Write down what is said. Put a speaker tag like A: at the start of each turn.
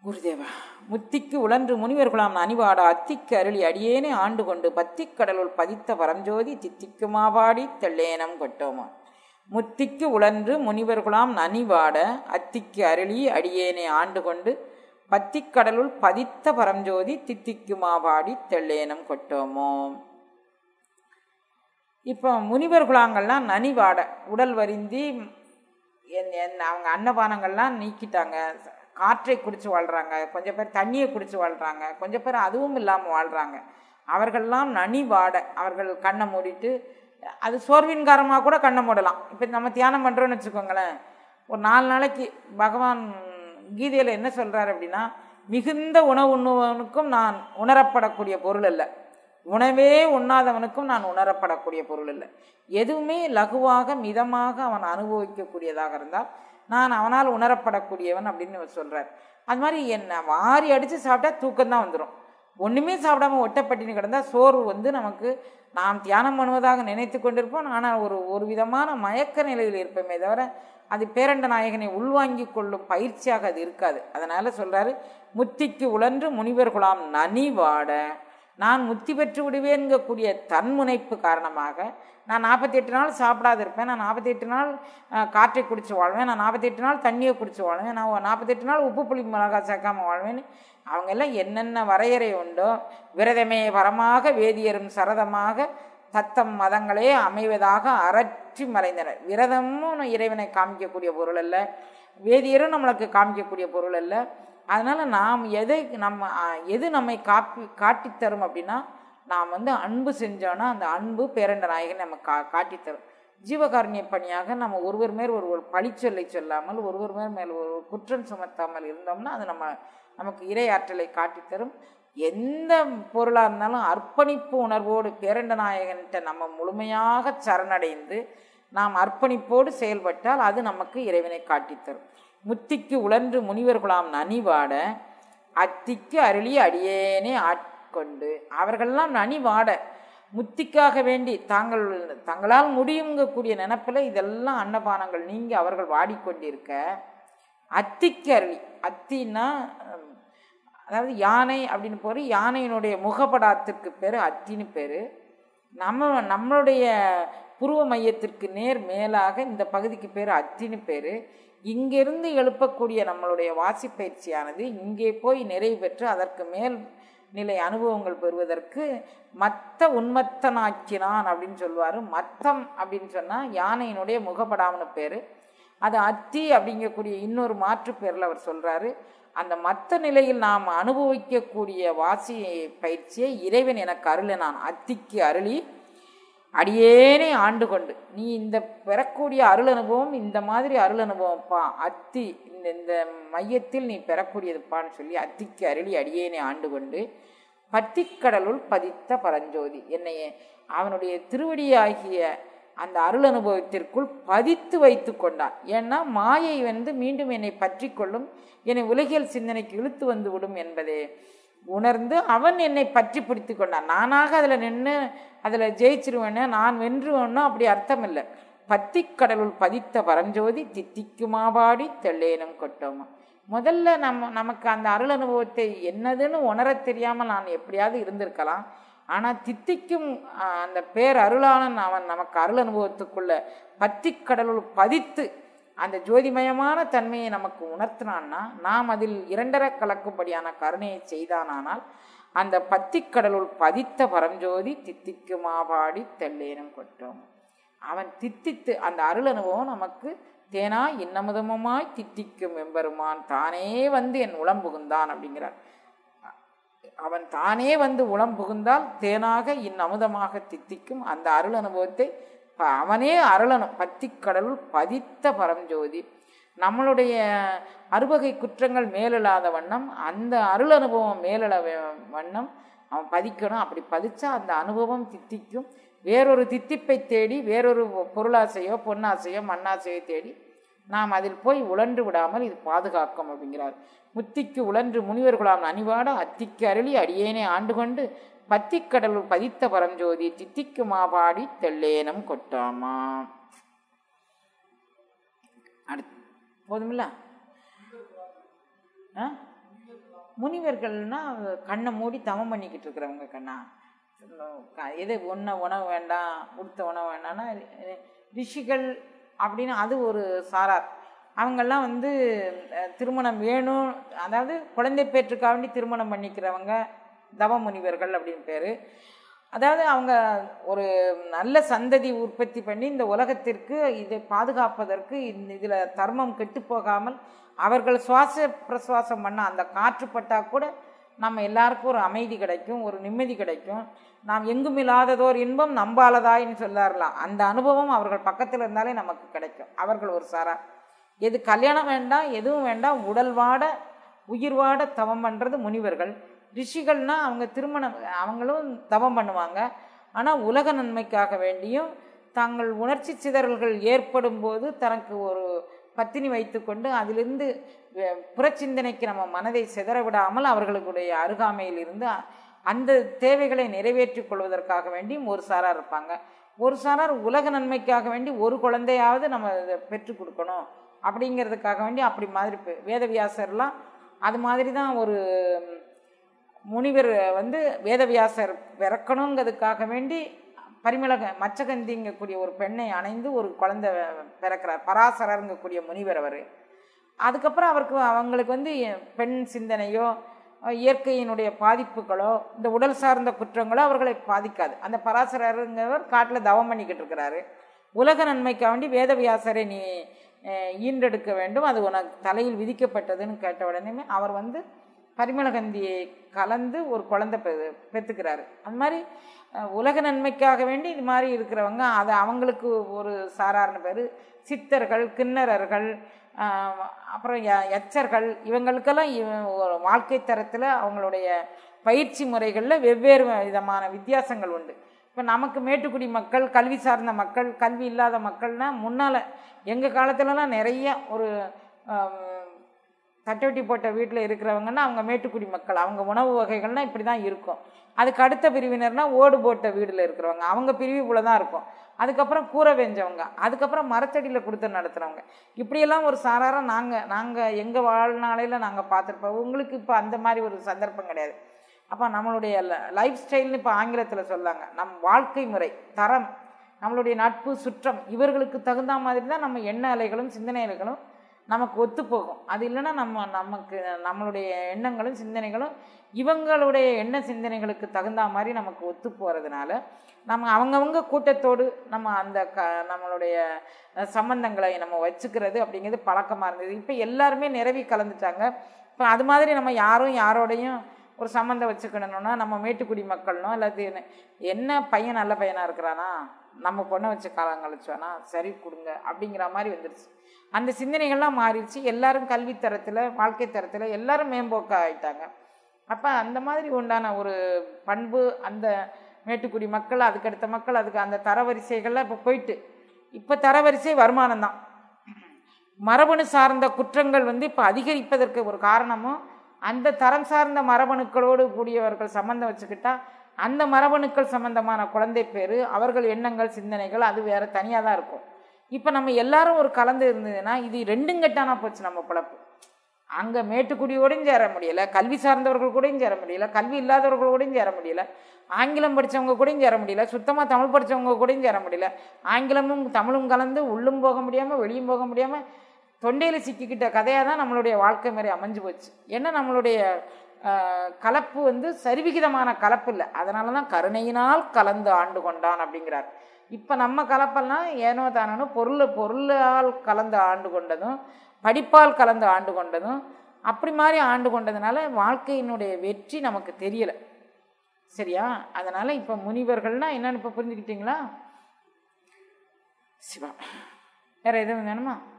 A: குருதேவா முத்திக்கு உழன்று முனிவர்களாம் அணிவாட அத்திக்கு அருளி அடியேனே ஆண்டு கொண்டு பத்திக் கடலுள் பதித்த பரஞ்சோதி தித்திக்கு மாபாடி தெள்ளேனம் கொட்டோமா முத்திக்கு உழன்று முனிவர்களாம் நனிவாட அத்திக்கு அருளி அடியேனே ஆண்டு கொண்டு பத்திக் கடலுள் பதித்த பரஞ்சோதி தித்திக்கு மாபாடி தெள்ளேனம் கொட்டோமோ இப்போ முனிவர் குலாங்கள்லாம் நனிவாட உடல் வருந்தி என் என் அவங்க அன்னபானங்கள்லாம் நீக்கிட்டாங்க காற்றை குடிச்சு வாழ்கிறாங்க கொஞ்சம் பேர் தண்ணியை குடிச்சு வாழ்கிறாங்க கொஞ்சம் பேர் அதுவும் இல்லாமல் வாழ்கிறாங்க அவர்கள்லாம் நனிவாட அவர்கள் கண்ணை மூடிட்டு அது சோர்வின் காரணமாக கூட கண்ணை மூடலாம் இப்போ நம்ம தியானம் பண்ணுறோன்னு வச்சுக்கோங்களேன் ஒரு நாலு நாளைக்கு பகவான் கீதையில் என்ன சொல்கிறார் அப்படின்னா மிகுந்த உணவு உண்ணுவனுக்கும் நான் உணரப்படக்கூடிய பொருள் அல்ல உணவே உண்ணாதவனுக்கும் நான் உணரப்படக்கூடிய பொருள் இல்லை எதுவுமே லகுவாக மிதமாக அவன் அனுபவிக்கக்கூடியதாக இருந்தால் நான் அவனால் உணரப்படக்கூடியவன் அப்படின்னு அவர் சொல்கிறார் அது மாதிரி என்ன வாரி அடித்து சாப்பிட்டா தூக்கம்தான் வந்துடும் ஒன்றுமே சாப்பிடாம ஒட்டப்பட்டினு கிடந்தால் சோர்வு வந்து நமக்கு நாம் தியானம் பண்ணுவதாக நினைத்து கொண்டிருப்போம் ஆனால் ஒரு ஒரு விதமான மயக்க நிலையில் இருப்போமே தவிர அது பேரண்ட நாயகனை உள்வாங்கி கொள்ளும் பயிற்சியாக அது இருக்காது அதனால் சொல்கிறாரு முத்திக்கு உழன்று முனிவர் குலாம் நனிவாட நான் முத்தி பெற்று விடுவேன்கக்கூடிய தன்முனைப்பு காரணமாக நான் நாற்பத்தி எட்டு நாள் சாப்பிடாது இருப்பேன் நான் நாற்பத்தி எட்டு நாள் காற்றை குடிச்சு வாழ்வேன் நான் நாற்பத்தி எட்டு நாள் தண்ணியை குடிச்சு வாழ்வேன் நான் நாற்பத்தெட்டு நாள் உப்பு புளி மிளகா சேர்க்காமல் வாழ்வேன் அவங்க எல்லாம் என்னென்ன வரையறை உண்டோ விரதமே வரமாக வேதியரும் சரதமாக தத்தம் மதங்களே அமைவதாக அறற்றி மறைந்தனர் விரதமும் இறைவனை காமிக்கக்கூடிய பொருள் அல்ல வேதியரும் நம்மளுக்கு காமிக்கக்கூடிய பொருள் அல்ல அதனால் நாம் எதை நம்ம எது நம்மை காப்பி காட்டித்தரும் அப்படின்னா நாம் வந்து அன்பு செஞ்சோன்னா அந்த அன்பு பேரண்ட நாயகன் நம்ம கா காட்டித்தரும் ஜீவகாரணிய பணியாக நம்ம ஒருவர் மேல் ஒருவர் பழிச்சொல்லை சொல்லாமல் ஒருவர் மேல் மேல் ஒரு குற்றம் சுமத்தாமல் இருந்தோம்னா அது நம்ம நமக்கு இறை ஆற்றலை காட்டித்தரும் எந்த பொருளாக இருந்தாலும் அர்ப்பணிப்பு உணர்வோடு பேரண்ட நாயகன்கிட்ட நம்ம முழுமையாக சரணடைந்து நாம் அர்ப்பணிப்போடு செயல்பட்டால் அது நமக்கு இறைவனை காட்டித்தரும் முத்திக்கு உழன்று முனிவர்களாம் நனிவாட அத்திக்கு அருளி அடியேனே ஆட்கொண்டு அவர்கள்லாம் நனிவாட முத்திக்காக வேண்டி தாங்கள் தங்களால் முடியுங்கக்கூடிய நினப்பில் இதெல்லாம் அன்னபானங்கள் நீங்கி அவர்கள் வாடிக்கொண்டிருக்க அத்திக்கு அருளி அத்தின்னா அதாவது யானை அப்படின்னு போகிற யானையினுடைய முகப்படாத்திற்கு பேர் அத்தின்னு பேர் நம்ம நம்மளுடைய புருவ மையத்திற்கு நேர் மேலாக இந்த பகுதிக்கு பேர் அத்தின்னு பேர் இங்கிருந்து எழுப்பக்கூடிய நம்மளுடைய வாசி பயிற்சியானது இங்கே போய் நிறைவு பெற்று அதற்கு மேல் நிலை அனுபவங்கள் பெறுவதற்கு மத்த உன்மத்தனாக்கினான் அப்படின்னு சொல்லுவார் மத்தம் அப்படின்னு சொன்னால் யானையினுடைய முகப்படாமனு பேர் அது அத்தி அப்படிங்கக்கூடிய இன்னொரு மாற்று பேரில் அவர் சொல்கிறாரு அந்த மத்த நிலையில் நாம் அனுபவிக்கக்கூடிய வாசி பயிற்சியை இறைவன் எனக்கு அருளினான் அத்திக்கு அருளி அடியேனே ஆண்டு கொண்டு நீ இந்த பெறக்கூடிய அருள் அனுபவம் இந்த மாதிரி அருள் அனுபவம்ப்பா அத்தி இந்த இந்த மையத்தில் நீ பெறக்கூடியதுப்பான்னு சொல்லி அத்திக்கு அருளி அடியேனே ஆண்டு கொண்டு பத்திக்கடலுள் பதித்த பரஞ்சோதி என்னைய அவனுடைய திருவடியாகிய அந்த அருள் அனுபவத்திற்குள் பதித்து வைத்து கொண்டான் ஏன்னா மாயை வந்து மீண்டும் என்னை பற்றி கொள்ளும் என்னை உலகியல் சிந்தனைக்கு இழுத்து வந்து விடும் என்பதே உணர்ந்து அவன் என்னை பற்றி பிடித்து கொண்டான் நானாக அதில் நின்று அதில் ஜெயிச்சிருவேன்னு நான் வென்றுவேன்னு அப்படி அர்த்தம் இல்லை பத்திக்கடலுள் பதித்த பரஞ்சோதி தித்திக்குமாபாடி தெள்ளேனும் கொட்டோமா முதல்ல நம்ம நமக்கு அந்த அருள் அனுபவத்தை என்னதுன்னு உணர தெரியாமல் நான் எப்படியாவது இருந்திருக்கலாம் ஆனால் தித்திக்கும் அந்த பேர் அருளாளன் அவன் நமக்கு அருள் அனுபவத்துக்குள்ள பத்திக்கடலுள் பதித்து அந்த ஜோதிமயமான தன்மையை நமக்கு உணர்த்தினான்னா நாம் அதில் இரண்டரை கலக்கும்படியான கருணையை செய்தானானால் அந்த பத்திக்கடலுள் பதித்த பரஞ்சோதி தித்திக்கு மாபாடி தெள்ளேனம் கொட்டோம் அவன் தித்தித்து அந்த அருள் அனுபவம் நமக்கு தேனா இன்னமுதமுமாய் தித்திக்கும் எம்பெருமான் தானே வந்து என் உளம் புகுந்தான் அப்படிங்கிறார் அவன் தானே வந்து உளம் புகுந்தால் தேனாக இன்னமுதமாக தித்திக்கும் அந்த அருள் அனுபவத்தை அவனே அருளனும் பத்திக்கடலுள் பதித்த பரஞ்சோதி நம்மளுடைய அறுவகை குற்றங்கள் மேலில்லாத வண்ணம் அந்த அருள் அனுபவம் மேலிட வண்ணம் அவன் பதிக்கணும் அப்படி பதிச்சா அந்த அனுபவம் தித்திக்கும் வேறொரு தித்திப்பை தேடி வேறொரு பொருளாசையோ பொன்னாசையோ மண்ணாசையோ தேடி நாம் அதில் போய் உழன்று விடாமல் இது பாதுகாக்கும் அப்படிங்கிறார் முத்திக்கு உழன்று முனிவர்களாம் அணிவாட அத்திக்கு அருளி அடியேனே ஆண்டு கொண்டு பத்திக்கடலுள் பதித்த பரஞ்சோதி தித்திக்கு மாபாடி தெள்ளேனம் கொட்டாமா அடுத்து போதுமில்ல ஆ முனிவர்கள்னா கண்ணை மூடி தவம் பண்ணிக்கிட்டு இருக்கிறவங்க கண்ணா க- எது ஒன்றை உணவு வேண்டாம் உடுத்த உணவு வேண்டாம்னா ரி- ரிஷிகள் அப்படின்னு அது ஒரு சாரார் அவங்கெல்லாம் வந்து அஹ், திருமணம் வேணும் அதாவது குழந்தை பேற்றுக்காக வேண்டி திருமணம் பண்ணிக்கிறவங்க தவ முனிவர்கள் அப்படின்னு பேர் அதாவது அவங்க ஒரு நல்ல சந்ததி உற்பத்தி பண்ணி இந்த உலகத்திற்கு இதை பாதுகாப்பதற்கு இந்த இதில் தர்மம் கெட்டு போகாமல் அவர்கள் சுவாச பிரசுவாசம் பண்ண அந்த காற்று பட்டா கூட நம்ம எல்லாருக்கும் ஒரு அமைதி கிடைக்கும் ஒரு நிம்மதி கிடைக்கும் நாம் எங்கும் இல்லாததோர் இன்பம் நம்பாலதாயின்னு சொல்லாரலாம் அந்த அனுபவம் அவர்கள் பக்கத்தில் இருந்தாலே நமக்கு கிடைக்கும் அவர்கள் ஒரு சாரா எது கல்யாணம் வேண்டாம் எதுவும் வேண்டாம் உடல் வாட உயிர் வாட தவம் பண்ணுறது முனிவர்கள் ரிஷிகள்னா அவங்க திருமணம் அவங்களும் தவம் பண்ணுவாங்க ஆனால் உலக நன்மைக்காக வேண்டியும் தாங்கள் உணர்ச்சி சிதறல்கள் ஏற்படும் போது தனக்கு ஒரு பத்தினி வைத்துக்கொண்டு அதிலிருந்து வெ- புறச்சிந்தனைக்கு நம்ம மனதை சிதற விடாமல் அவர்களுடைய அருகாமையில் இருந்து அ- அந்த தேவைகளை நிறைவேற்றிக் கொள்வதற்காக வேண்டியும் ஒரு சாரார் இருப்பாங்க ஒரு சாரார் உலக நன்மைக்காக வேண்டி ஒரு குழந்தையாவது நம்ம இதை பெற்றுக் கொடுக்கணும் அப்படிங்கிறதுக்காக வேண்டி அப்படி மாதிரி பெ- வேதவியாசர்லாம் அது மாதிரி தான் ஒரு ம், முனிவர் வந்து வேதவியாசர் பிறக்கணுங்கிறதுக்காக வேண்டி பரிமளக மச்சகந்திங்கக்கூடிய ஒரு பெண்ணை அணைந்து ஒரு குழந்தை பிறக்கிறார் பராசரருங்கக்கூடிய முனிவர் அவர் அதுக்கப்புறம் அவருக்கு அவங்களுக்கு வந்து பெண் சிந்தனையோ இயற்கையினுடைய பாதிப்புகளோ இந்த உடல் சார்ந்த குற்றங்களோ அவர்களை பாதிக்காது அந்த பராசரருங்கிறவர் காட்டில் தவம் பண்ணிக்கிட்டு இருக்கிறாரு உலக நன்மைக்காக வேண்டி வேதவியாசரை நீ அஹ், ஈன்றெடுக்க வேண்டும் அது உனக்கு தலையில் விதிக்கப்பட்டதுன்னு கேட்ட உடனே அவர் வந்து பரிமளகந்தியை கலந்து ஒரு குழந்தை பெ பெற்றுக்கிறாரு அந்த மாதிரி அஹ், உலக நன்மைக்காக வேண்டி இது மாதிரி இருக்கிறவங்க அது அவங்களுக்கு ஒரு சாராரண பேர் சித்தர்கள் கிண்ணறர்கள் ஆஹ், அப்புறம் ய- எச்சர்கள் இவங்களுக்கெல்லாம் இவ- ஒரு வாழ்க்கை தரத்தில் அவங்களுடைய பயிற்சி முறைகளில் வெவ்வேறு விதமான வித்தியாசங்கள் உண்டு இப்போ நமக்கு மேட்டுக்குடி மக்கள் கல்வி சார்ந்த மக்கள் கல்வி இல்லாத மக்கள்னா முன்னால் எங்கள் காலத்துலலாம் நிறைய ஒரு ஆம், தட்டவட்டி போட்ட வீட்டில் இருக்கிறவங்கன்னா அவங்க மேட்டுக்குடி மக்கள் அவங்க உணவு வகைகள்னால் இப்படி தான் இருக்கும் அதுக்கு அடுத்த பிரிவினர்னா ஓடு போட்ட வீடில் இருக்கிறவங்க அவங்க பிரிவு போல தான் இருக்கும் அதுக்கப்புறம் கூரை வெஞ்சவங்க அதுக்கப்புறம் மரத்தடியில் கொடுத்து நடத்துகிறவங்க இப்படியெல்லாம் ஒரு சாராரம் நாங்கள் நாங்கள் எங்கள் வாழ்நாளையில் நாங்கள் பார்த்துருப்போம் உங்களுக்கு இப்போ அந்த மாதிரி ஒரு சந்தர்ப்பம் கிடையாது அப்போ நம்மளுடைய லைஃப் ஸ்டைல்னு இப்போ ஆங்கிலத்தில் சொல்லாங்க நம் வாழ்க்கை முறை தரம் நம்மளுடைய நட்பு சுற்றம் இவர்களுக்கு தகுந்த மாதிரி தான் நம்ம எண்ண அலைகளும் சிந்தனை அலைகளும் நமக்கு ஒத்து போகும் அது இல்லைன்னா நம்ம நமக்கு நம்மளுடைய எண்ணங்களும் சிந்தனைகளும் இவங்களுடைய எண்ண சிந்தனைகளுக்கு தகுந்த மாதிரி நமக்கு ஒத்து போகிறதுனால நம்ம அவங்கவங்க கூட்டத்தோடு நம்ம அந்த க நம்மளுடைய அஹ், சம்பந்தங்களை நம்ம வச்சுக்கிறது அப்படிங்கிறது பழக்கமாக இருந்தது இப்போ எல்லாருமே நிறவி கலந்துட்டாங்க இப்போ அது மாதிரி நம்ம யாரும் யாரோடையும் ஒரு சம்மந்தம் வச்சுக்கணும்னா நம்ம மேட்டுக்குடி மக்கள்னோ இல்லாட்டி என்ன என்ன பையன் நல்ல பையனாக இருக்கிறானா நம்ம பொண்ணை வச்சு காலம் கழிச்சோன்னா சரி கொடுங்க அப்படிங்கிற மாதிரி வந்துருச்சு அந்த சிந்தனைகள்லாம் மாறிடுச்சு எல்லாரும் கல்வி தரத்தில் வாழ்க்கை தரத்தில் எல்லாரும் மேம்போக்க ஆயிட்டாங்க அப்போ அந்த மாதிரி உண்டான ஒரு பண்பு அந்த மேட்டுக்குடி மக்கள் அதுக்கடுத்த மக்கள் அதுக்கு அந்த தரவரிசைகள்லாம் இப்போ போயிட்டு இப்போ தரவரிசை வருமானம் தான் மரபணு சார்ந்த குற்றங்கள் வந்து இப்போ அதிகரிப்பதற்கு ஒரு காரணமும் அந்த தரம் சார்ந்த மரபணுக்களோடு கூடியவர்கள் சம்மந்தம் வச்சுக்கிட்டா அந்த மரபணுக்கள் சம்பந்தமான குழந்தை பேர் அவர்கள் எண்ணங்கள் சிந்தனைகள் அது வேற தனியாக தான் இருக்கும் இப்போ நம்ம எல்லாரும் ஒரு கலந்து இருந்ததுன்னா இது ரெண்டும் கட்டானா போச்சு நம்ம பிழப்பு அங்கே மேட்டுக்குடியோடையும் சேர முடியல கல்வி சார்ந்தவர்கள் கூடயும் சேர முடியல கல்வி இல்லாதவர்கள் கூடயும் சேர முடியல ஆங்கிலம் படித்தவங்க கூடயும் சேர முடியல சுத்தமாக தமிழ் படித்தவங்க கூடயும் சேர முடியல ஆங்கிலமும் தமிழும் கலந்து உள்ளும் போக முடியாமல் வெளியும் போக முடியாமல் தொண்டையில் சிக்கிக்கிட்ட கதையாக தான் நம்மளுடைய வாழ்க்கை முறை அமைஞ்சு போச்சு ஏன்னா நம்மளுடைய ஆஹ், கலப்பு வந்து சரிவிகிதமான கலப்பு இல்லை அதனால தான் கருணையினால் கலந்து ஆண்டு கொண்டான் அப்படிங்கிறார் இப்போ நம்ம கலப்பெல்லாம் ஏனோ தானோ பொருள் பொருளால் கலந்து ஆண்டு கொண்டதும் படிப்பால் கலந்து ஆண்டு கொண்டதும் அப்படி மாதிரி ஆண்டு கொண்டதுனால வாழ்க்கையினுடைய வெற்றி நமக்கு தெரியலை சரியா அதனால் இப்போ முனிவர்கள்னா என்னன்னு இப்போ புரிஞ்சுக்கிட்டீங்களா சிவா வேறு எதுவும் வேணுமா